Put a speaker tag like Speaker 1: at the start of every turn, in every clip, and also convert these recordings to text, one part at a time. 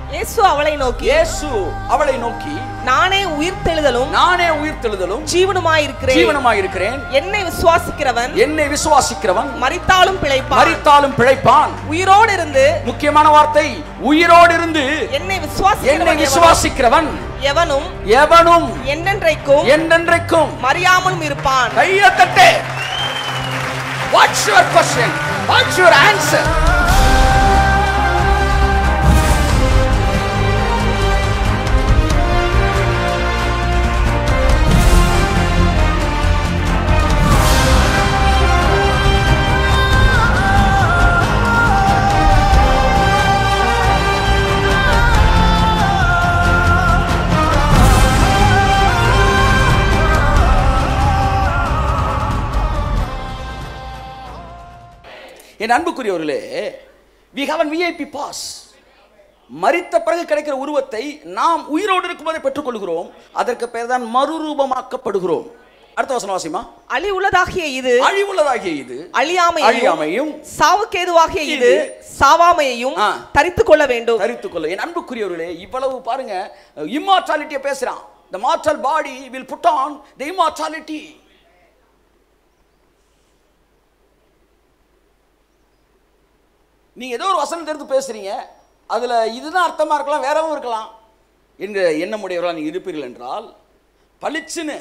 Speaker 1: இயேசு அவளை நோக்கி
Speaker 2: இயேசு அவளை நோக்கி
Speaker 1: நானே உயிர்த்தெழுதலும்
Speaker 2: நானே உயிர்த்தெழுதலும்
Speaker 1: ஜீவனுமாயிருக்கிறேன்
Speaker 2: ஜீவனமாயிருக்கிறேன்
Speaker 1: என்னை விசுவாசிக்கிறவன்
Speaker 2: என்னை விசுவாசிக்கிறவன்
Speaker 1: மரித்தாலும் பிழைப்பான்
Speaker 2: மரித்தாலும் பிழைப்பான்
Speaker 1: உயிரோடு இருந்து
Speaker 2: முக்கியமான வார்த்தை உயிரோடு இருந்து
Speaker 1: என்னை
Speaker 2: என்னை
Speaker 1: விசுவாசிக்கிறவன் எவனும்
Speaker 2: விசுவாசிக்கிறவன்
Speaker 1: எவனும்
Speaker 2: எவனும்
Speaker 1: என்னென்றைக்கும்
Speaker 2: என்றென்றைக்கும்
Speaker 1: மறியாமலும் இருப்பான்
Speaker 2: கையை தட்டு what's your question what's your answer என் அன்புக்குரியவர்களே we have an VIP pass மரித்த பிறகு கிடைக்கிற உருவத்தை நாம் உயிரோடு இருக்கும்போதே பெற்றுக்கொள்கிறோம் அதற்கு பெயர் தான் மறுரூபமாக்கப்படுகிறோம் அடுத்த வசனம் வாசிமா
Speaker 1: அழி உள்ளதாகிய இது
Speaker 2: அழிவுள்ளதாகிய இது
Speaker 1: அழியாமையும்
Speaker 2: அழியாமையும்
Speaker 1: சாவுக்கேதுவாகிய இது
Speaker 2: இது
Speaker 1: சாவாமையையும்
Speaker 2: ஆ.
Speaker 1: தரித்துக் கொள்ள வேண்டும்
Speaker 2: தரித்துக் கொள்ள என் அன்புக்குரியவர்களே இவ்வளவு பாருங்க இம்மார்டாலிட்டியை பேசுறான் the mortal body will put on the immortality நீங்க ஏதோ ஒரு வசனத்தை எடுத்து பேசுறீங்க அதுல இதுதான் அர்த்தமா இருக்கலாம் வேறவும் இருக்கலாம் என்ற எண்ணமுடையவர்களாக நீங்க இருப்பீர்கள் என்றால் பளிச்சுன்னு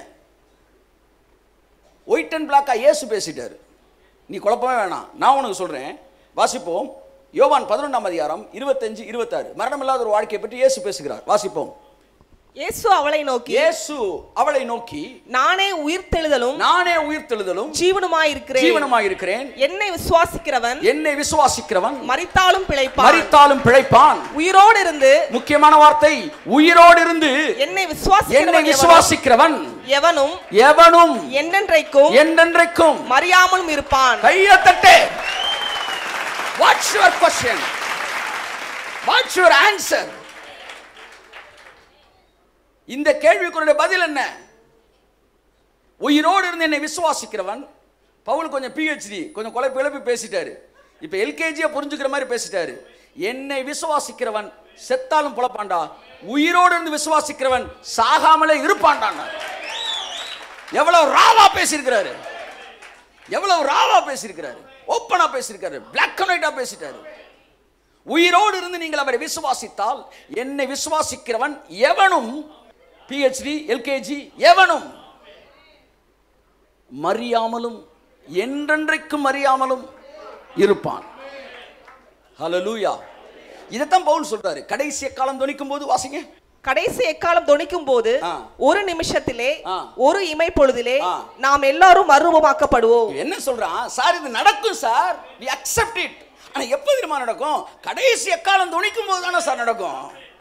Speaker 2: ஒயிட் அண்ட் பிளாக்கா இயேசு பேசிட்டாரு நீ குழப்பமே வேணாம் நான் உனக்கு சொல்றேன் வாசிப்போம் யோவான் பதினொன்றாம் அதிகாரம் இருபத்தஞ்சு இருபத்தாறு மரணமில்லாத ஒரு வாழ்க்கையை பற்றி இயேசு பேசுகிறார் வாசிப்போம்
Speaker 1: இயேசு அவளை நோக்கி
Speaker 2: இயேசு அவளை நோக்கி
Speaker 1: நானே உயிர்த்தெழுதலும்
Speaker 2: நானே உயிர்த்தெழுதலும்
Speaker 1: ஜீவனுமாயிருக்கிறேன்
Speaker 2: ஜீவனமாயிருக்கிறேன்
Speaker 1: என்னை விசுவாசிக்கிறவன்
Speaker 2: என்னை விசுவாசிக்கிறவன்
Speaker 1: மரித்தாலும் பிழைப்பான்
Speaker 2: மரித்தாலும் பிழைப்பான்
Speaker 1: உயிரோடு இருந்து
Speaker 2: முக்கியமான வார்த்தை உயிரோடு இருந்து
Speaker 1: என்னை
Speaker 2: என்னை
Speaker 1: விசுவாசிக்கிறவன் எவனும்
Speaker 2: விசுவாசிக்கிறவன்
Speaker 1: எவனும்
Speaker 2: எவனும்
Speaker 1: என்னென்றைக்கும்
Speaker 2: என்றென்றைக்கும்
Speaker 1: மறியாமலும் இருப்பான்
Speaker 2: கையை தட்டு what's your question what's your answer இந்த கேள்விக்குரிய பதில் என்ன உயிரோடு இருந்து என்னை விசுவாசிக்கிறவன் பவுல் கொஞ்சம் பிஹெச்டி கொஞ்சம் குழப்பி குழப்பி பேசிட்டாரு இப்போ எல்கேஜியை புரிஞ்சுக்கிற மாதிரி பேசிட்டாரு என்னை விசுவாசிக்கிறவன் செத்தாலும் புலப்பாண்டா உயிரோடு இருந்து விசுவாசிக்கிறவன் சாகாமலே இருப்பான்டான் எவ்வளவு ராவா பேசியிருக்கிறாரு எவ்வளவு ராவா பேசியிருக்கிறாரு ஓப்பனா பேசியிருக்காரு பிளாக் அண்ட் ஒயிட்டா பேசிட்டாரு உயிரோடு இருந்து நீங்கள் அவரை விசுவாசித்தால் என்னை விசுவாசிக்கிறவன் எவனும் பிஹெச்டி எல்கேஜி எவனும் மறியாமலும் என்றென்றைக்கும் மறியாமலும் இருப்பான் ஹalleluya இதைத்தான் பவுல் சொல்றாரு கடைசி காலம் துணிக்கும் போது வாசிங்க
Speaker 1: கடைசி எக்காலம் தொனிக்கும் போது
Speaker 2: ஆ.
Speaker 1: ஒரு நிமிஷத்திலே
Speaker 2: ஆ.
Speaker 1: ஒரு இமை பொழுதிலே
Speaker 2: ஆ.
Speaker 1: நாம் எல்லாரும் மறுரூபமாக்கப்படுவோம்
Speaker 2: என்ன சொல்றான் சார் இது நடக்கும் சார் we accept it ஆனா எப்ப தெரியுமா நடக்கும் கடைசி எக்காலம் துணிக்கும் போது தானே சார் நடக்கும்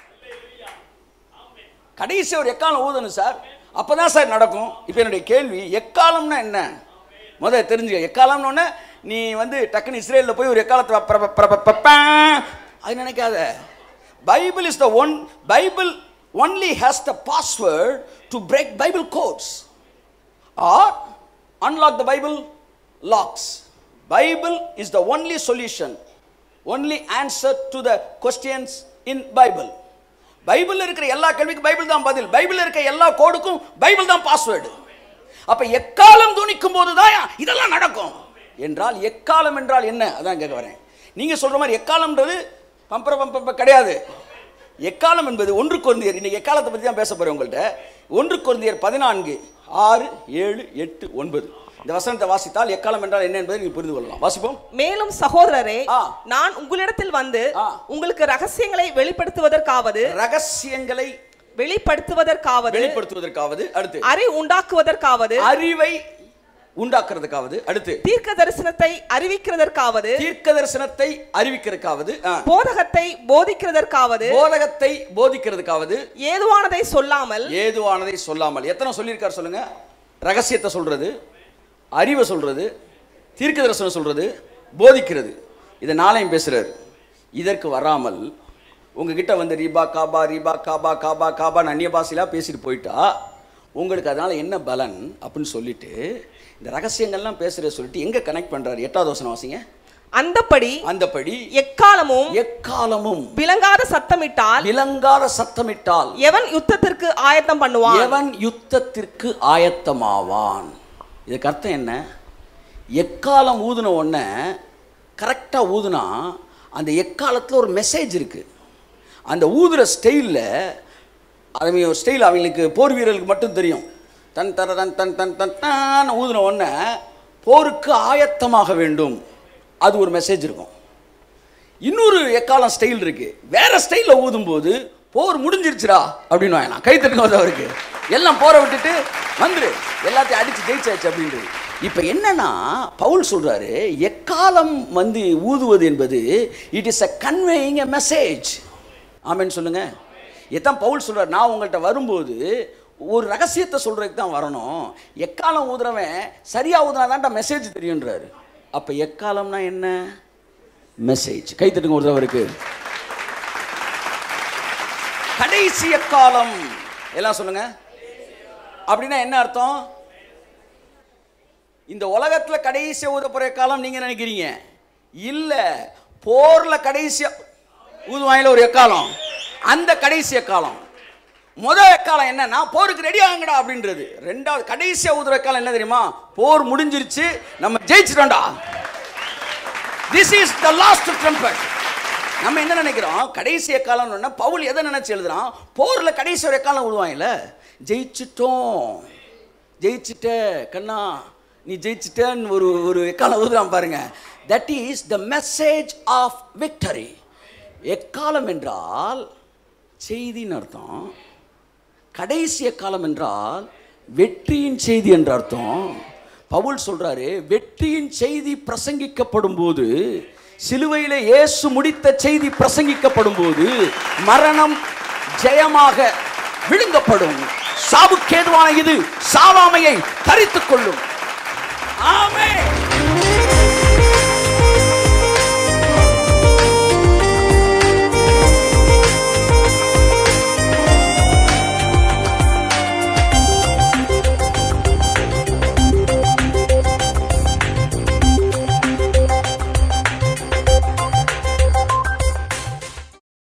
Speaker 2: கடைசி ஒரு எக்காலம் ஊதணும் சார் அப்பதான் சார் நடக்கும் இப்போ என்னுடைய கேள்வி எக்காலம்னா என்ன முதல்ல தெரிஞ்சுக்க எக்காலம்னு ஒண்ணு, நீ வந்து டக்குன்னு இஸ்ரேலில் போய் ஒரு எக்காலத்தை ப- ப- ப- ப- ப- ப- அது நினைக்காத Bible is the one Bible only has the password to break Bible codes or unlock the bible locks bible is the only solution only answer to the questions in bible பைபிள்ல இருக்கிற எல்லா கேள்விக்கும் பைபிள் தான் பதில் பைபிள்ல இருக்க எல்லா கோடுக்கும் Bible தான் பாஸ்வேர்டு அப்ப எக்காலம் துணிக்கும் போது தான் இதெல்லாம் நடக்கும் என்றால் எக்காலம் என்றால் என்ன அதான் கேட்க வரேன் நீங்க சொல்ற மாதிரி எக்காலம்ன்றது பம்பர பம்ப கிடையாது எக்காலம் என்பது ஒன்று குருந்தியர் இன்னைக்கு எக்காலத்தை பற்றி தான் பேச போறேன் உங்கள்கிட்ட ஒன்று குருந்தியர் பதினான்கு ஆறு ஏழு எட்டு ஒன்பது இந்த வசனத்தை வாசித்தால் எக்காலம் என்றால் என்ன என்பதை நீங்கள் புரிந்து கொள்ளலாம் வாசிப்போம்
Speaker 1: மேலும் சகோதரரே
Speaker 2: ஆ.
Speaker 1: நான் உங்களிடத்தில் வந்து
Speaker 2: ஆ.
Speaker 1: உங்களுக்கு ரகசியங்களை வெளிப்படுத்துவதற்காவது
Speaker 2: ரகசியங்களை
Speaker 1: வெளிப்படுத்துவதற்காவது
Speaker 2: வெளிப்படுத்துவதற்காவது அடுத்து
Speaker 1: அறி உண்டாக்குவதற்காவது
Speaker 2: அறிவை உண்டாக்குறதுக்காவது அடுத்து
Speaker 1: தீர்க்க தரிசனத்தை அறிவிக்கிறதற்காவது
Speaker 2: தீர்க்க தரிசனத்தை அறிவிக்கிறதுக்காவது ஆ,
Speaker 1: போதகத்தை போதிக்கிறதற்காவது
Speaker 2: போதகத்தை போதிக்கிறதுக்காவது
Speaker 1: ஏதுவானதை சொல்லாமல்
Speaker 2: ஏதுவானதை சொல்லாமல் எத்தனை சொல்லியிருக்கார் சொல்லுங்க ரகசியத்தை சொல்றது அறிவை சொல்றது தீர்க்க தரிசனம் சொல்றது போதிக்கிறது இதை நாளையும் பேசுறாரு இதற்கு வராமல் உங்ககிட்ட வந்து ரீபா காபா ரீபா காபா காபா காபான்னு அந்நிய பாஷையிலாம் பேசிட்டு போயிட்டா உங்களுக்கு அதனால என்ன பலன் அப்படின்னு சொல்லிட்டு இந்த ரகசியங்கள்லாம் பேசுறத சொல்லிட்டு எங்க கனெக்ட் பண்றாரு எட்டாவது வசனம் வாசிங்க
Speaker 1: அந்தப்படி
Speaker 2: அந்தபடி
Speaker 1: எக்காலமும்
Speaker 2: எக்காலமும்
Speaker 1: விளங்காத சத்தமிட்டால்
Speaker 2: விளங்காத சத்தமிட்டால்
Speaker 1: எவன் யுத்தத்திற்கு ஆயத்தம் பண்ணுவான்
Speaker 2: எவன் யுத்தத்திற்கு ஆயத்தமாவான் இதுக்கு அர்த்தம் என்ன எக்காலம் ஊதுன உடனே கரெக்டாக ஊதுனா அந்த எக்காலத்தில் ஒரு மெசேஜ் இருக்கு அந்த ஊதுற ஸ்டைலில் அவங்க ஸ்டைல் அவங்களுக்கு போர் வீரர்களுக்கு மட்டும் தெரியும் தன் தர தன் தன் தன் தன் தான் ஊதுன உடனே போருக்கு ஆயத்தமாக வேண்டும் அது ஒரு மெசேஜ் இருக்கும் இன்னொரு எக்காலம் ஸ்டைல் இருக்கு வேற ஸ்டைலில் ஊதும்போது போர் முடிஞ்சிருச்சுடா அப்படின்னு நான் கை தட்டுங்க அவருக்கு எல்லாம் போரை விட்டுட்டு வந்துரு எல்லாத்தையும் அடிச்சு ஜெயிச்சாச்சு அப்படின்றது இப்போ என்னன்னா பவுல் சொல்றாரு எக்காலம் வந்து ஊதுவது என்பது it is a conveying a message ஆமென்னு சொல்லுங்க இதான் பவுல் சொல்றாரு நான் உங்கள்கிட்ட வரும்போது ஒரு ரகசியத்தை சொல்றதுக்கு தான் வரணும் எக்காலம் ஊதுறவன் சரியா ஊதுனா தான்டா மெசேஜ் தெரியுன்றாரு அப்போ எக்காலம்னா என்ன மெசேஜ் கை தட்டுங்க ஒரு தவறுக்கு கடைசி காலம் எல்லாம் சொல்லுங்க அப்படின்னா என்ன அர்த்தம் இந்த உலகத்துல கடைசி ஊதப்புற காலம் நீங்க நினைக்கிறீங்க இல்ல போர்ல கடைசியா ஊதுவாயில ஒரு எக்காலம் அந்த கடைசி எக்காலம் முதல் எக்காலம் என்னன்னா போருக்கு ரெடி ஆகுங்கடா அப்படின்றது ரெண்டாவது கடைசியா ஊதுற எக்காலம் என்ன தெரியுமா போர் முடிஞ்சிருச்சு நம்ம ஜெயிச்சிட்டோம்டா this is the last trumpet நம்ம என்ன நினைக்கிறோம் கடைசி எக்காலம்னு பவுல் எதை நினைச்சு எழுதுறான் போர்ல கடைசி ஒரு எக்காலம் விடுவாங்கல்ல ஜெயிச்சிட்டோம் ஜெயிச்சிட்ட கண்ணா நீ ஜெயிச்சிட்டன்னு ஒரு ஒரு எக்காலம் ஊதுறான் பாருங்க that is the message of victory எக்காலம் என்றால் செய்தின்னு அர்த்தம் கடைசி எக்காலம் என்றால் வெற்றியின் செய்தி என்ற அர்த்தம் பவுல் சொல்றாரு வெற்றியின் செய்தி பிரசங்கிக்கப்படும் போது சிலுவையிலே இயேசு முடித்த செய்தி பிரசங்கிக்கப்படும் போது மரணம் ஜெயமாக விழுங்கப்படும் சாவுக்கேதுவான இது சாவாமையை தரித்துக் கொள்ளும் ஆமென்